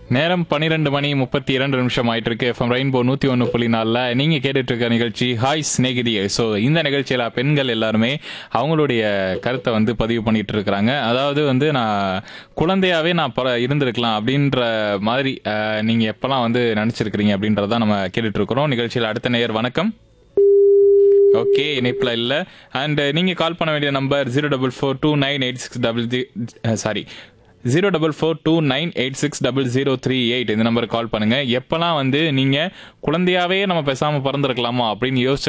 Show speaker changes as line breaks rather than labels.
நேரம் பன்னிரெண்டு மணி முப்பத்தி இரண்டு நிமிஷம் ஆயிட்டு இருக்கு எஃப்எம் ரெயின்போ நூத்தி ஒன்று புள்ளி நாலில் நீங்க கேட்டுட்டு இருக்க நிகழ்ச்சி ஹாய் ஸ்நேகிதி ஸோ இந்த நிகழ்ச்சியில பெண்கள் எல்லாருமே அவங்களுடைய கருத்தை வந்து பதிவு பண்ணிட்டு இருக்கிறாங்க அதாவது வந்து நான் குழந்தையாவே நான் பல இருந்திருக்கலாம் அப்படின்ற மாதிரி அஹ், நீங்க எப்பெல்லாம் வந்து நினைச்சிருக்கிறீங்க அப்படின்றத நம்ம கேட்டுட்டு இருக்கிறோம் நிகழ்ச்சியில் அடுத்த நேயர் வணக்கம் ஓகே இணைப்பில் இல்லை அண்ட் நீங்கள் கால் பண்ண வேண்டிய number zero double four two nine eight six double sorry zero double four two nine eight six double zero three eight இந்த நம்பருக்கு கால் பண்ணுங்க எப்போல்லாம் வந்து நீங்கள் குழந்தையாவே நம்ம பேசாமல் பிறந்திருக்கலாமா அப்படின்னு யோசிச்ச